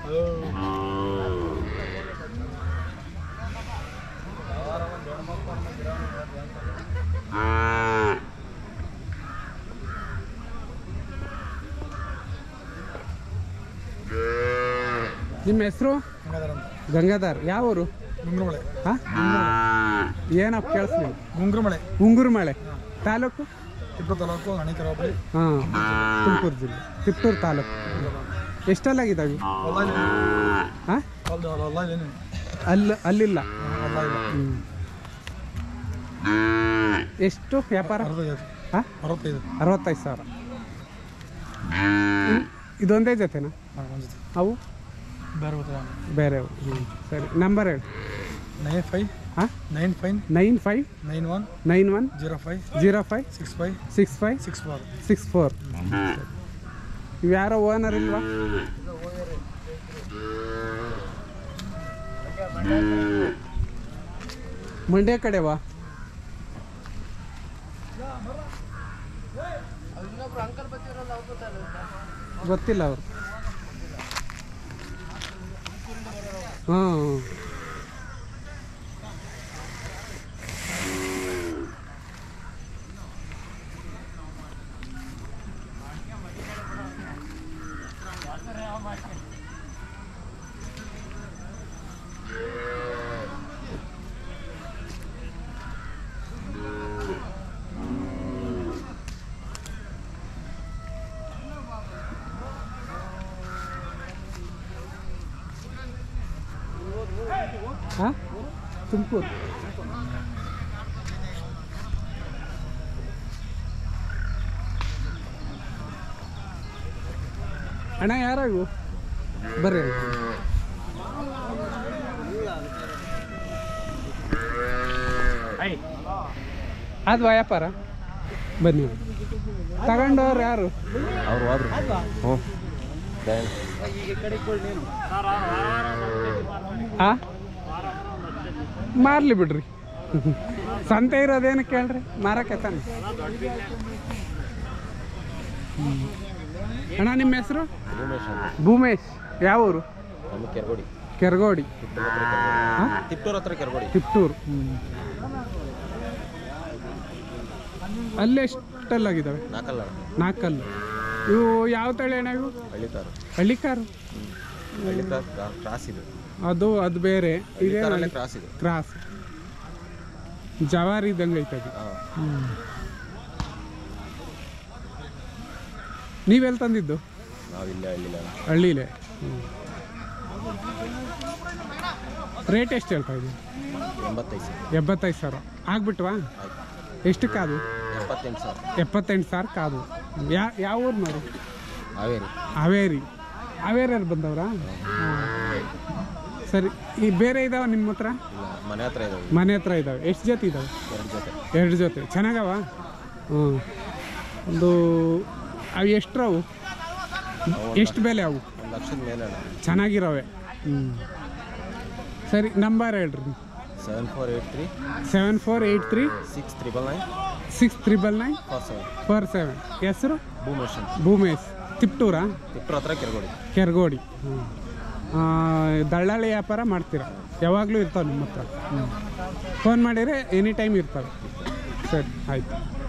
ನಿಮ್ಮ ಹೆಸರು ಗಂಗಾಧರ್ ಯಾವ ಊರು ಗುಂಗ್ರಮಳೆ ಹಾ ಏನಪ್ಪ ಕೇಳಿಸ್ಲಿಲ್ಲ ಗುಂಗ್ರಮಳೆ ಉಂಗುರು ಮಳೆ ತಾಲೂಕು ತಿಪ್ಪು ತಾಲೂಕು ಹಣಿಕೆರೆ ಹೋಬಳಿ ಹಾಂ ತುಮಕೂರು ಜಿಲ್ಲೆ ತಿಪ್ಟೂರು ತಾಲೂಕು ಎಷ್ಟಲ್ಲಾಗಿದ್ದಾವೆ ಹೊಲ ಇಲ್ಲ ಹಾಂ ಹೊಲ ಹೊಲ ಇಲ್ಲ ಅಲ್ಲಿ ಅಲ್ಲಿಲ್ಲ ಹೊಲ ಇಲ್ಲ ಹ್ಮ್. ಎಷ್ಟು ವ್ಯಾಪಾರ ಅರವತ್ತೈದು ಹಾಂ ಅರವತ್ತೈದು ಅರವತ್ತೈದು ಸಾವಿರ ಹ್ಮ್. ಇದೊಂದೇ ಜೊತೆನಾ ಹಾಂ ಒಂದು ಜೊತೆ ಅವು ಬೇರೆ ಗೊತ್ತಿಲ್ಲ ಬೇರೆ ಹ್ಞೂ ಸರಿ ನಂಬರ್ ಹೇಳಿ ನೈನ್ ಫೈವ್ ಹಾಂ nine five nine five nine one nine one zero five zero five six five six five six four six four ಇವು ಯಾರೋ ಓನರ್ ಇಲ್ವಾ ಮಂಡ್ಯ ಕಡೆವಾ ಗೊತ್ತಿಲ್ಲ ಅವರು ಹಾಂ ಹಾಂ ತುಮಕೂರು ಅಣ್ಣ ಯಾರಾಗು ಬರ್ರಿ ಅದು ವ್ಯಾಪಾರ ಬನ್ನಿ ತಗೊಂಡವ್ರು ಯಾರು ಅವ್ರು ಹೋದ್ರು ಹ್ಞೂ ಆ ಮಾರ್ಲಿ ಬಿಡ್ರಿ ಸಂತೆ ಇರೋದೇನು ಕೇಳ್ರಿ ಮಾರಕ್ಕೆ ತಾನೆ ಹ್ಮ್. ಅಣ್ಣ ನಿಮ್ಮ ಹೆಸರು ಉಮೇಶ್ ಅಂತ ಭೂಮೇಶ್ ಯಾವ ಊರು ನಮ್ಮ ಕೆರಗೋಡಿ ಕೆರಗೋಡಿ ಹಾ? ತಿಪ್ಟೂರ್ ಹತ್ರ ಕೆರಗೋಡಿ ತಿಪ್ಟೂರು ಅಲ್ಲಿ ಎಷ್ಟಲ್ಲಾಗಿದ್ದಾವೆ ನಾಲ್ಕಲ್ಲ ನಾಲ್ಕಲ್ಲು ಇವು ಯಾವ ತಳಿ ಅಣ್ಣ ಇವು ಹಳ್ಳಿತಾರು ಹಳ್ಳಿಕಾರು ಹಳ್ಳಿತಾರ್ ಕ್ರಾಸ್ ಇದು ಅದು ಅದು ಬೇರೆ ಇದೇ ಹಳ್ಳಿತಾರಲ್ಲೇ ಕ್ರಾಸ್ ಇದು ಕ್ರಾಸ್ ಜವಾರಿ ಇದ್ದಂಗೆ ಐತೆ ಅದು ಹಾಂ ನೀವೆಲ್ಲಿ ತಂದಿದ್ದು ನಾವಿಲ್ಲೇ ಹಳ್ಳಿಲ್ಲ ಹಳ್ಳಿಲೇ ರೇಟ್ ಎಷ್ಟು ಹೇಳ್ತಾ ಇದ್ದೀವಿ ಎಂಬತ್ತೈದು ಸಾವಿರ ಎಪ್ಪತ್ತೈದು ಸಾವಿರ ಆಗ್ಬಿಟ್ವಾ ಆಯ್ತು ಎಷ್ಟಕ್ಕಾದು ಎಪ್ಪತ್ತೆಂಟು ಸಾವಿರ ಎಪ್ಪತ್ತೆಂಟು ಸಾವಿರ ಕಾದು ಯಾ ಯಾವ ಊರಿನವರು ಹಾವೇರಿ ಹಾವೇರಿ ಹಾವೇರಿಯವ್ರು ಬಂದವ್ರಾ ಹಾಂ. ಸರಿ ಈ ಬೇರೆ ಇದಾವ ನಿಮ್ಮ ಹತ್ರ ಇಲ್ಲ ಮನೆ ಹತ್ರ ಇದಾವೆ ಮನೆ ಹತ್ರ ಇದಾವೆ ಎಷ್ಟು ಜೊತೆ ಇದಾವೆ ಎರಡು ಜೊತೆ ಎರಡು ಜೊತೆ ಚೆನ್ನಾಗವ ಹ್ಞೂ ಒಂದು ಅವು ಎಷ್ಟು ಅವು ಎಷ್ಟು ಬೆಲೆ ಅವು ಒಂದು ಲಕ್ಷದ ಮೇಲೆ ಅಣ್ಣ ಚೆನ್ನಾಗಿರೋವೆ ಹ್ಞೂ ಸರಿ ನಂಬರ್ ಹೇಳ್ರಿ seven four eight three seven four eight three six triple nine six triple nine four seven four seven ಹೆಸರು ಭೂಮೇಶ್ ಅಂತ ಭೂಮೇಶ್ ತಿಪ್ಟೂರಾ ತಿಪ್ಟೂರ್ ಹತ್ರ ಕೆರಗೋಡಿ ಕೆರಗೋಡಿ ಹ್ಞೂ ದಳ್ಳಾಳಿ ವ್ಯಾಪಾರ ಮಾಡ್ತೀರಾ ಯಾವಾಗಲೂ ಇರ್ತಾವೆ ನಿಮ್ಮ ಹತ್ರ ಹ್ಞೂ ಫೋನ್ ಮಾಡಿದರೆ ಎನಿ ಟೈಮ್ ಇರ್ತವೆ ಸರಿ ಆಯಿತು